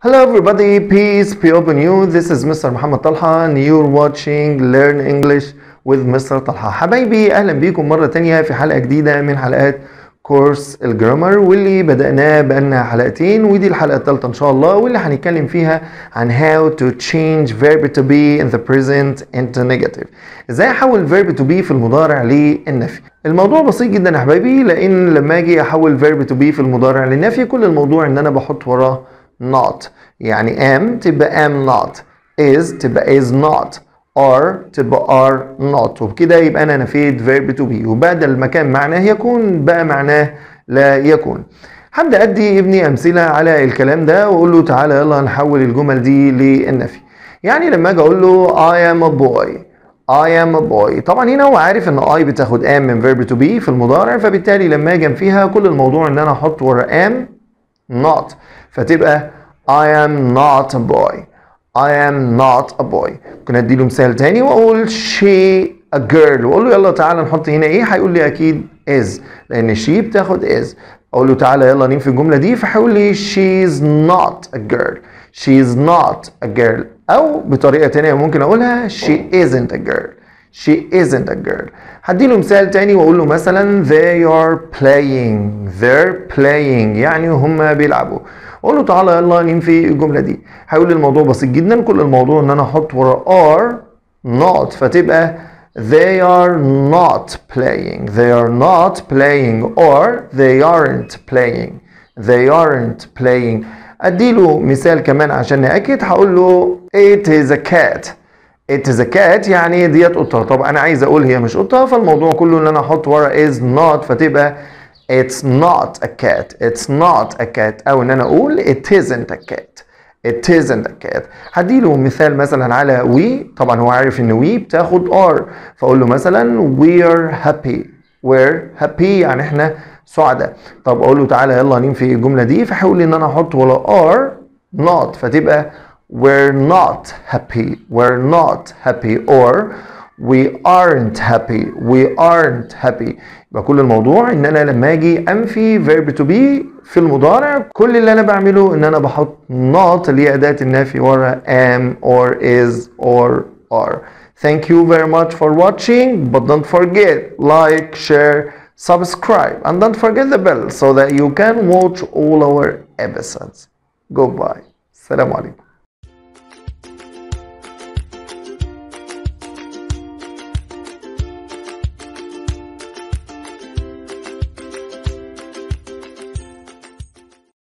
Hello everybody, peace be upon you. This is Mr. محمد طلحة and you're watching Learn English with Mr. طلحة. حبايبي أهلا بيكم مرة تانية في حلقة جديدة من حلقات كورس الجرامر واللي بدأناه بقالنا حلقتين ودي الحلقة الثالثة إن شاء الله واللي هنتكلم فيها عن how to change verb to be in the present into negative. إزاي أحول verb to be في المضارع للنفي. الموضوع بسيط جدا يا حبايبي لأن لما أجي أحول verb to be في المضارع للنفي كل الموضوع إن أنا بحط وراه not يعني am تبقى am not is تبقى is not are تبقى are not وبكده يبقى انا نفيت verb to be وبدل ما كان معناه يكون بقى معناه لا يكون هبدا ادي ابني امثله على الكلام ده واقول له تعالى يلا نحول الجمل دي للنفي يعني لما اجي اقول له I am a boy I am a boy طبعا هنا هو عارف ان I بتاخد am من verb to be في المضارع فبالتالي لما اجي فيها كل الموضوع ان انا احط ورا am not فتبقى I am not a boy I am not a boy ممكن ادي له مثال تاني واقول she a girl واقول له يلا تعالى نحط هنا ايه هيقول لي اكيد is لان she بتاخد is اقول له تعالى يلا ننفي الجمله دي فهيقول لي she's not a girl she's not a girl او بطريقه تانية ممكن اقولها she isn't a girl she isn't a girl هدي له مثال تاني واقول له مثلا they are playing they're playing يعني هم بيلعبوا اقول له تعالى يلا ننفي الجمله دي هيقول لي الموضوع بسيط جدا كل الموضوع ان انا احط ورا are not فتبقى they are not playing they are not playing or they aren't playing they aren't playing اديله مثال كمان عشان ناكد هقول له it is a cat it is a cat يعني ديت قطه طب انا عايز اقول هي مش قطه فالموضوع كله ان انا احط ورا is not فتبقى It's not a cat. It's not a cat. أو إن أنا أقول it isn't a cat. It isn't a cat. هديله مثال مثلا على we طبعا هو عارف إن we بتاخد are فأقول له مثلا we're happy. We're happy يعني إحنا سعداء. طب أقول له تعالى يلا ننفي الجملة دي فهيقول لي إن أنا أحط ولا are not فتبقى we're not happy. We're not happy or we aren't happy we aren't happy يبقى كل الموضوع ان انا لما اجي انفي verb to be في المضارع كل اللي انا بعمله ان انا بحط not اللي هي اداه النفي ورا am or is or are thank you very much for watching but don't forget like share subscribe and don't forget the bell so that you can watch all our episodes goodbye السلام عليكم